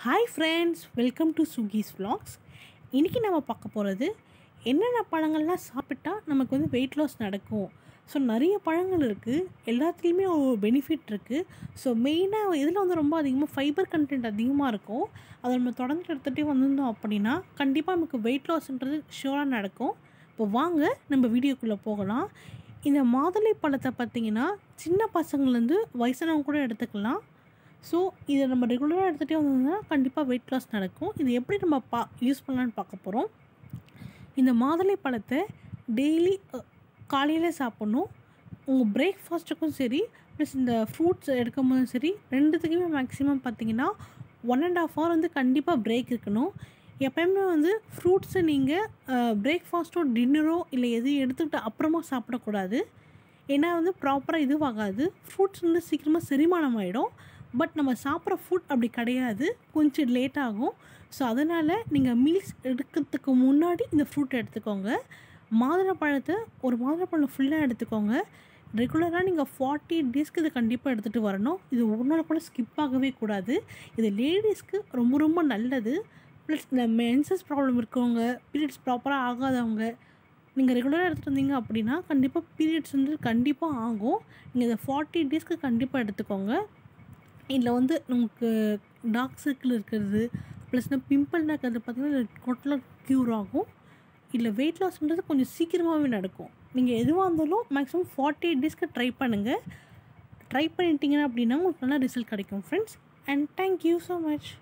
hi friends welcome to சுகீஸ் vlogs இன்றைக்கி நம்ம பார்க்க போகிறது என்னென்ன பழங்கள்லாம் சாப்பிட்டா நமக்கு வந்து வெயிட் லாஸ் நடக்கும் ஸோ நிறைய பழங்கள் இருக்குது எல்லாத்துலேயுமே ஒரு பெனிஃபிட் இருக்குது ஸோ மெயினாக இதில் வந்து ரொம்ப அதிகமாக ஃபைபர் கண்டென்ட் அதிகமாக இருக்கும் அதை நம்ம தொடர்ந்து எடுத்துகிட்டே வந்திருந்தோம் அப்படின்னா கண்டிப்பாக நமக்கு வெயிட் லாஸ்ன்றது ஷூராக நடக்கும் இப்போ வாங்க நம்ம வீடியோக்குள்ளே போகலாம் இந்த மாதுளை பழத்தை பார்த்திங்கன்னா சின்ன பசங்கள்லேருந்து வயசானவங்க கூட எடுத்துக்கலாம் ஸோ இதை நம்ம ரெகுலராக எடுத்துகிட்டே வந்தோம்னா கண்டிப்பாக வெயிட் லாஸ் நடக்கும் இது எப்படி நம்ம பா யூஸ் பண்ணலான்னு பார்க்க போகிறோம் இந்த மாதுளை பழத்தை டெய்லி காலையில் சாப்பிட்ணும் உங்கள் பிரேக்ஃபாஸ்ட்டுக்கும் சரி ப்ளஸ் இந்த ஃப்ரூட்ஸ் எடுக்கும் போதும் சரி ரெண்டுத்துக்குமே மேக்ஸிமம் பார்த்தீங்கன்னா ஒன் அண்ட் ஆஃப் ஹவர் வந்து கண்டிப்பாக பிரேக் இருக்கணும் எப்பயுமே வந்து ஃப்ரூட்ஸை நீங்கள் பிரேக்ஃபாஸ்ட்டோ டின்னரோ இல்லை எதையும் எடுத்துக்கிட்டு அப்புறமா சாப்பிடக்கூடாது ஏன்னா வந்து ப்ராப்பராக இதுவாகாது ஃப்ரூட்ஸ் வந்து சீக்கிரமாக செரிமானம் ஆகிடும் பட் நம்ம சாப்பிட்ற ஃபுட் அப்படி கிடையாது கொஞ்சம் லேட் ஆகும் ஸோ அதனால் நீங்கள் மீல்ஸ் எடுக்கிறதுக்கு முன்னாடி இந்த ஃப்ரூட் எடுத்துக்கோங்க மாதுளை பழத்தை ஒரு மாதுளை பழம் ஃபுல்லாக எடுத்துக்கோங்க ரெகுலராக நீங்கள் ஃபார்ட்டி டேஸ்க்கு இதை கண்டிப்பாக எடுத்துகிட்டு வரணும் இது ஒரு நாள் கூட ஸ்கிப் ஆகவே கூடாது இது லேடிஸ்க்கு ரொம்ப ரொம்ப நல்லது ப்ளஸ் இந்த மென்சஸ் ப்ராப்ளம் இருக்கவங்க பீரியட்ஸ் ப்ராப்பராக ஆகாதவங்க நீங்கள் ரெகுலராக எடுத்துகிட்டு வந்தீங்க அப்படின்னா கண்டிப்பாக பீரியட்ஸ் வந்து கண்டிப்பாக ஆகும் நீங்கள் இதை ஃபார்ட்டி டேஸ்க்கு கண்டிப்பாக எடுத்துக்கோங்க இதில் வந்து நமக்கு டார்க் சர்க்கிள் இருக்கிறது ப்ளஸ் இந்த பிம்பிள் இருக்கிறது பார்த்திங்கன்னா டோட்டலாக க்யூர் ஆகும் இல்லை வெயிட் லாஸ்ன்றது கொஞ்சம் சீக்கிரமாகவே நடக்கும் நீங்கள் எதுவாக இருந்தாலும் மேக்ஸிமம் ஃபார்ட்டி எயிட் டேஸ்க்கு ட்ரை பண்ணுங்கள் ட்ரை பண்ணிட்டீங்கன்னா அப்படின்னா உங்களுக்கு நல்ல ரிசல்ட் கிடைக்கும் friends and thank you so much